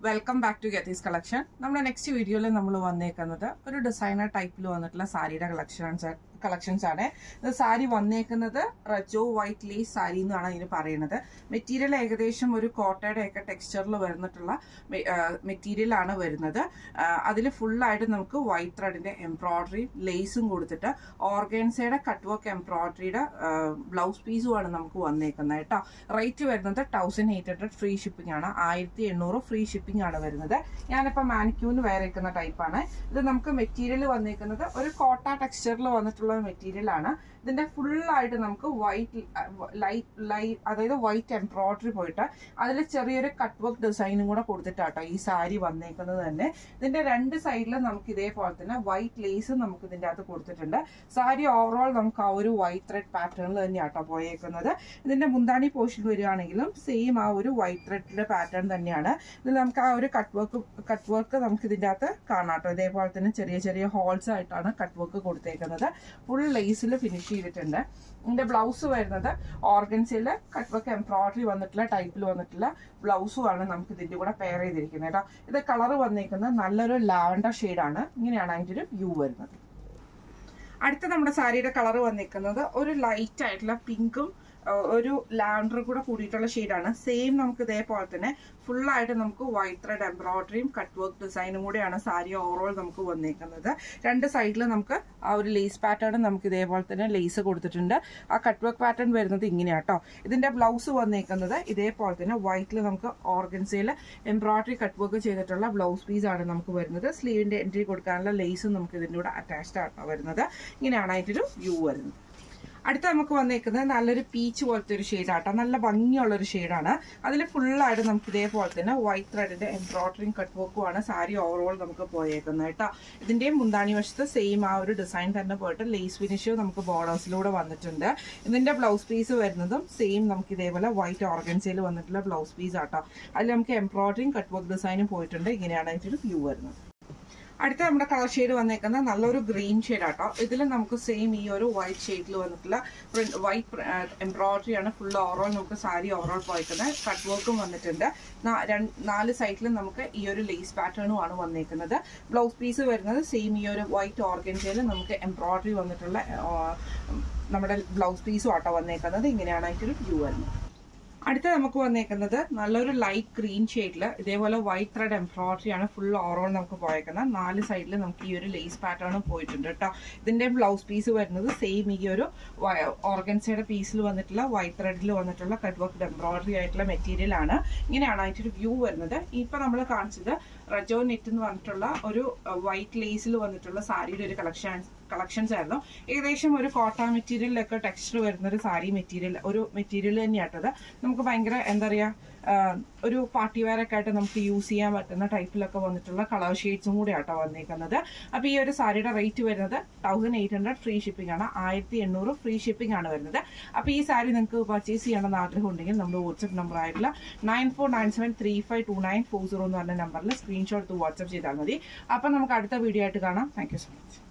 welcome back to Geethi's collection നമ്മുടെ next വീഡിയോയിൽ നമ്മൾ വന്നേക്കുന്നത് ഒരു ഡിസൈനർ ടൈപ്പിൽ വന്നിട്ടുള്ള സാരിയുടെ കളക്ഷൻസ് കളക്ഷൻസ് ആണ് ഇത് സാരി വന്നേക്കുന്നത് റജോ വൈറ്റ് ലേസ് സാരി എന്നാണ് ഇതിന് പറയുന്നത് മെറ്റീരിയൽ ഏകദേശം ഒരു കോട്ടയുടെ ഒക്കെ ടെക്സ്ചറിൽ വരുന്നിട്ടുള്ള മെറ്റീരിയൽ ആണ് വരുന്നത് അതിൽ ഫുള്ളായിട്ട് നമുക്ക് വൈറ്റ് ത്രെഡിന്റെ എംബ്രോയിഡറി ലേസും കൊടുത്തിട്ട് ഓർഗൻസയുടെ കട്ട് വർക്ക് എംബ്രോയിഡറിയുടെ ബ്ലൗസ് പീസുമാണ് നമുക്ക് വന്നേക്കുന്നത് കേട്ടോ റേറ്റ് വരുന്നത് thousand eight hundred free shipping ആണ് ആയിരത്തി എണ്ണൂറ് ഫ്രീ ഷിപ്പിംഗ് ആണ് വരുന്നത് ഞാനിപ്പോൾ മാനിക്യൂന്ന് വയറേക്കുന്ന ടൈപ്പാണ് ഇത് നമുക്ക് മെറ്റീരിയൽ വന്നേക്കുന്നത് ഒരു കോട്ട ടെക്സ്ചറിൽ വന്നിട്ടുള്ള മെറ്റീരിയൽ ആണ് ഇതിന്റെ ഫുൾ ആയിട്ട് നമുക്ക് വൈറ്റ് ലൈറ്റ് ലൈറ്റ് അതായത് വൈറ്റ് എംബ്രോയിഡറി പോയിട്ട് അതിൽ ചെറിയൊരു കട്ട് വർക്ക് ഡിസൈനും കൂടെ കൊടുത്തിട്ടാട്ടോ ഈ സാരി വന്നേക്കുന്നത് തന്നെ ഇതിന്റെ രണ്ട് സൈഡിലും നമുക്ക് ഇതേപോലെ തന്നെ വൈറ്റ് ലേസ് നമുക്ക് ഇതിന്റെ അകത്ത് കൊടുത്തിട്ടുണ്ട് സാരി ഓവറോൾ നമുക്ക് ആ ഒരു വൈറ്റ് ത്രെഡ് പാറ്റേണിൽ തന്നെയാട്ടോ പോയേക്കുന്നത് ഇതിന്റെ മുന്താണി പോർഷൻ വരികയാണെങ്കിലും സെയിം ആ ഒരു വൈറ്റ് ത്രെഡിന്റെ പാറ്റേൺ തന്നെയാണ് ഇതിൽ നമുക്ക് ആ ഒരു കട്ട് വർക്ക് കട്ട് വർക്ക് നമുക്ക് ഇതിന്റെ അകത്ത് കാണാട്ടോ ഇതേപോലെ തന്നെ ചെറിയ ചെറിയ ഹോൾസ് ആയിട്ടാണ് കട്ട് വർക്ക് കൊടുത്തേക്കുന്നത് ഫുൾ ലേസിൽ ഫിനിഷ് ചെയ്തിട്ടുണ്ട് ഇതിന്റെ ബ്ലൗസ് വരുന്നത് ഓർഗൻസിൽ കട്ട് വർക്ക് എംബ്രോയിഡറി വന്നിട്ടുള്ള ടൈപ്പിൽ വന്നിട്ടുള്ള ബ്ലൗസും ആണ് നമുക്ക് ഇതിന്റെ കൂടെ പെയർ ചെയ്തിരിക്കുന്നത് കേട്ടോ ഇത് കളർ വന്നേക്കുന്നത് നല്ലൊരു ലാവൻഡർ ഷെയ്ഡാണ് ഇങ്ങനെയാണ് അതിന്റെ ഒരു വ്യൂ വരുന്നത് അടുത്ത നമ്മുടെ സാരിയുടെ കളർ വന്നിരിക്കുന്നത് ഒരു ലൈറ്റ് ആയിട്ടുള്ള പിങ്കും ഒരു ലാവൻഡർ കൂടെ കൂടിയിട്ടുള്ള ഷെയ്ഡാണ് സെയിം നമുക്ക് ഇതേപോലെ തന്നെ ഫുള്ളായിട്ട് നമുക്ക് വൈറ്റ് ത്രെഡ് എംബ്രോയിഡറിയും കട്ട് വർക്ക് ഡിസൈനും കൂടെയാണ് സാരി ഓവറോൾ നമുക്ക് വന്നേക്കുന്നത് രണ്ട് സൈഡിൽ നമുക്ക് ആ ഒരു ലേസ് പാറ്റേൺ നമുക്ക് ഇതേപോലെ തന്നെ ലേസ് കൊടുത്തിട്ടുണ്ട് ആ കട്ട് വർക്ക് പാറ്റേൺ വരുന്നത് ഇങ്ങനെയാട്ടോ ഇതിന്റെ ബ്ലൗസ് വന്നേക്കുന്നത് ഇതേപോലെ തന്നെ വൈറ്റിൽ നമുക്ക് ഓർഗൻസയിൽ എംബ്രോയിഡറി കട്ട് വർക്ക് ചെയ്തിട്ടുള്ള ബ്ലൗസ് പീസ് ആണ് നമുക്ക് വരുന്നത് സ്ലീവിന്റെ എൻട്രി കൊടുക്കാനുള്ള ലേസും നമുക്ക് ഇതിൻ്റെ കൂടെ അറ്റാച്ച്ഡ് ആണ് വരുന്നത് ഇങ്ങനെയാണ് അതിൻ്റെ ഒരു വ്യൂ വരുന്നത് അടുത്ത നമുക്ക് വന്നേക്കുന്നത് നല്ലൊരു പീച്ച് പോലത്തെ ഒരു ഷെയ്ഡാട്ടോ നല്ല ഭംഗിയുള്ള ഒരു ഷെയ്ഡാണ് അതിൽ ഫുള്ളായിട്ട് നമുക്ക് ഇതേപോലെ തന്നെ വൈറ്റ് ത്രെഡിന്റെ എംബ്രോയിഡറിങ് കട്ട് വർക്കുമാണ് സാരി ഓവറോൾ നമുക്ക് പോയേക്കുന്നത് കേട്ടോ ഇതിന്റെയും മുന്താണി വശത്ത് സെയിം ആ ഒരു ഡിസൈൻ തന്നെ പോയിട്ട് ലേസ് ഫിനിഷ് നമുക്ക് ബോർഡേഴ്സിലൂടെ വന്നിട്ടുണ്ട് ഇതിന്റെ ബ്ലൗസ് പീസ് വരുന്നതും സെയിം നമുക്ക് ഇതേപോലെ വൈറ്റ് ഓർഗൻസയിൽ വന്നിട്ടുള്ള ബ്ലൗസ് പീസ് ആട്ടോ അതിൽ നമുക്ക് എംബ്രോയിഡറിങ് കട്ട് വർക്ക് ഡിസൈനും പോയിട്ടുണ്ട് ഇങ്ങനെയാണ് അതിൻ്റെ ഒരു വ്യൂ വരുന്നത് അടുത്ത നമ്മുടെ കളർ ഷെയ്ഡ് വന്നേക്കുന്നത് നല്ലൊരു ഗ്രീൻ ഷെയ്ഡ് ആട്ടോ ഇതിൽ നമുക്ക് സെയിം ഈ ഒരു വൈറ്റ് ഷെയ്ഡിൽ വന്നിട്ടുള്ള വൈറ്റ് എംബ്രോയിഡറി ആണ് ഫുൾ ഓവറോൾ നമുക്ക് സാരി ഓവറോൾ പോയിരിക്കുന്നത് കട്ട് വർക്കും വന്നിട്ടുണ്ട് നാല് സൈഡിലും നമുക്ക് ഈ ഒരു ലേസ് പാറ്റേണും ആണ് വന്നേക്കുന്നത് ബ്ലൗസ് പീസ് വരുന്നത് സെയിം ഈ ഒരു വൈറ്റ് ഓർഗൻജയിൽ നമുക്ക് എംബ്രോയിഡറി വന്നിട്ടുള്ള നമ്മുടെ ബ്ലൗസ് പീസും ആട്ടോ വന്നേക്കുന്നത് ഇങ്ങനെയാണ് അതിൻ്റെ ഒരു വ്യൂ വരുന്നത് അടുത്ത നമുക്ക് വന്നേക്കുന്നത് നല്ലൊരു ലൈറ്റ് ഗ്രീൻ ഷെയ്ഡിൽ ഇതേപോലെ വൈറ്റ് ത്രെഡ് എംബ്രോയിഡറി ആണ് ഫുൾ ഓവറോൾ നമുക്ക് പോയേക്കുന്നത് നാല് സൈഡിൽ നമുക്ക് ഈ ഒരു ലേസ് പാറ്റേണും പോയിട്ടുണ്ട് കേട്ടോ ഇതിന്റെ ബ്ലൗസ് പീസ് വരുന്നത് സെയിം ഈ ഒരു ഓർഗൻസയുടെ പീസിൽ വന്നിട്ടുള്ള വൈറ്റ് ത്രെഡിൽ വന്നിട്ടുള്ള കട്ട് വർക്ക് എംബ്രോയിഡറി ആയിട്ടുള്ള മെറ്റീരിയൽ ആണ് ഇങ്ങനെയാണ് അതിൻ്റെ ഒരു വ്യൂ വരുന്നത് ഇപ്പൊ നമ്മൾ കാണിച്ചത് റജോ നെറ്റ് എന്ന് പറഞ്ഞിട്ടുള്ള ഒരു വൈറ്റ് ലേസിൽ വന്നിട്ടുള്ള സാരിയുടെ ഒരു കളക്ഷൻ കളക്ഷൻസ് ആയിരുന്നു ഏകദേശം ഒരു കോട്ട മെറ്റീരിയലിലൊക്കെ ടെക്സ്ചർ വരുന്ന ഒരു സാരി മെറ്റീരിയൽ ഒരു മെറ്റീരിയൽ തന്നെയാട്ടത് നമുക്ക് ഭയങ്കര എന്താ പറയുക ഒരു പാർട്ടി വെയർ ഒക്കെ ആയിട്ട് നമുക്ക് യൂസ് ചെയ്യാൻ പറ്റുന്ന ടൈപ്പിലൊക്കെ വന്നിട്ടുള്ള കളർ ഷെയ്ഡ്സും കൂടി ആട്ടോ വന്നേക്കുന്നത് അപ്പോൾ ഈ ഒരു സാരിയുടെ റേറ്റ് വരുന്നത് thousand eight hundred free shipping ആണ് ആയിരത്തി എണ്ണൂറ് ഫ്രീ ഷിപ്പിംഗ് ആണ് വരുന്നത് അപ്പോൾ ഈ സാരി നിങ്ങൾക്ക് പർച്ചേസ് ചെയ്യണമെന്ന് ആഗ്രഹം ഉണ്ടെങ്കിൽ നമ്മുടെ വാട്സപ്പ് നമ്പർ ആയിട്ടുള്ള nine four nine seven three five two nine four zero എന്ന് പറഞ്ഞ നമ്പറിൽ സ്ക്രീൻഷോട്ട് വാട്സപ്പ് ചെയ്താൽ മതി അപ്പം നമുക്ക് അടുത്ത വീഡിയോ ആയിട്ട് കാണാം താങ്ക് യു സോ മച്ച്